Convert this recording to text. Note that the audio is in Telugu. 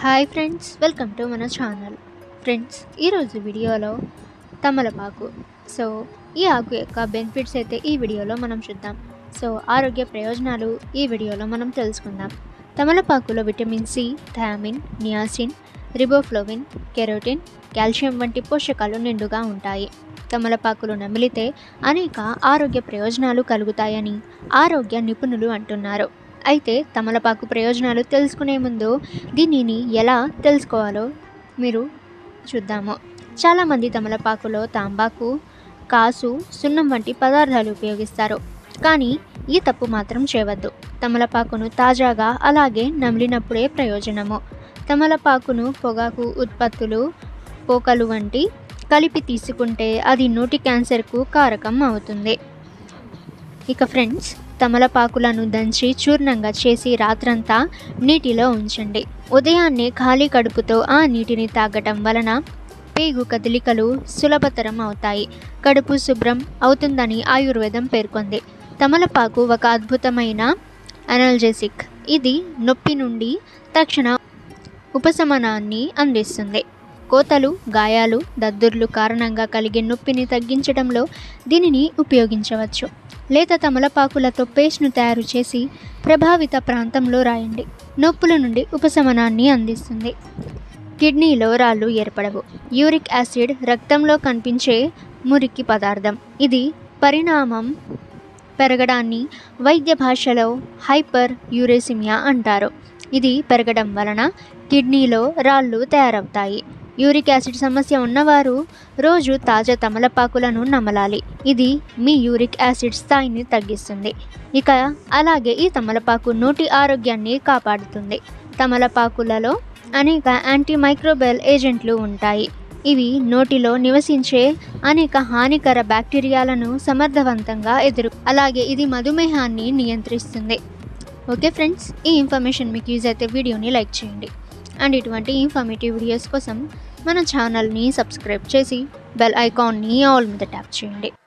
హాయ్ ఫ్రెండ్స్ వెల్కమ్ టు మన ఛానల్ ఫ్రెండ్స్ ఈరోజు వీడియోలో తమలపాకు సో ఈ ఆకు యొక్క బెనిఫిట్స్ అయితే ఈ వీడియోలో మనం చూద్దాం సో ఆరోగ్య ప్రయోజనాలు ఈ వీడియోలో మనం తెలుసుకుందాం తమలపాకులో vitamin C thiamine niacin riboflavin carotene calcium వంటి పోషకాలు నిండుగా ఉంటాయి తమలపాకులు నమిలితే అనేక ఆరోగ్య ప్రయోజనాలు కలుగుతాయని ఆరోగ్య నిపుణులు అంటున్నారు అయితే తమలపాకు ప్రయోజనాలు తెలుసుకునే ముందు దీనిని ఎలా తెలుసుకోవాలో మీరు చూద్దాము చాలామంది తమలపాకులో తాంబాకు కాసు సున్నం వంటి పదార్థాలు ఉపయోగిస్తారు కానీ ఈ తప్పు మాత్రం చేయవద్దు తమలపాకును తాజాగా అలాగే నమిలినప్పుడే ప్రయోజనము తమలపాకును పొగాకు ఉత్పత్తులు పోకలు వంటి కలిపి తీసుకుంటే అది నోటి క్యాన్సర్కు కారకం అవుతుంది ఇక ఫ్రెండ్స్ తమలపాకులను దంచి చూర్ణంగా చేసి రాత్రంతా నీటిలో ఉంచండి ఉదయాన్నే ఖాళీ కడుపుతో ఆ నీటిని తాగటం వలన పేగు కదలికలు సులభతరం అవుతాయి కడుపు శుభ్రం అవుతుందని ఆయుర్వేదం పేర్కొంది తమలపాకు ఒక అద్భుతమైన అనల్జెసిక్ ఇది నొప్పి నుండి తక్షణ ఉపశమనాన్ని అందిస్తుంది కోతలు గాయాలు దద్దుర్లు కారణంగా కలిగే నొప్పిని తగ్గించడంలో దీనిని ఉపయోగించవచ్చు లేత తమలపాకులతో పేస్ట్ను తయారు చేసి ప్రభావిత ప్రాంతంలో రాయండి నొప్పుల నుండి ఉపశమనాన్ని అందిస్తుంది కిడ్నీలో రాళ్ళు ఏర్పడవు యూరిక్ యాసిడ్ రక్తంలో కనిపించే మురికి పదార్థం ఇది పరిణామం పెరగడాన్ని వైద్య భాషలో హైపర్ యూరేసిమియా అంటారు ఇది పెరగడం వలన కిడ్నీలో రాళ్ళు తయారవుతాయి యూరిక్ యాసిడ్ సమస్య ఉన్నవారు రోజు తాజా తమలపాకులను నమలాలి ఇది మీ యూరిక్ యాసిడ్ స్థాయిని తగ్గిస్తుంది ఇక అలాగే ఈ తమలపాకు నోటి ఆరోగ్యాన్ని కాపాడుతుంది తమలపాకులలో అనేక యాంటీమైక్రోబయల్ ఏజెంట్లు ఉంటాయి ఇవి నోటిలో నివసించే అనేక హానికర బ్యాక్టీరియాలను సమర్థవంతంగా ఎదురు అలాగే ఇది మధుమేహాన్ని నియంత్రిస్తుంది ఓకే ఫ్రెండ్స్ ఈ ఇన్ఫర్మేషన్ మీకు యూజ్ అయితే వీడియోని లైక్ చేయండి అండ్ ఇటువంటి ఇన్ఫర్మేటివ్ వీడియోస్ కోసం మన ఛానల్ని సబ్స్క్రైబ్ చేసి బెల్ ఐకాన్ని ఆల్ మీద ట్యాప్ చేయండి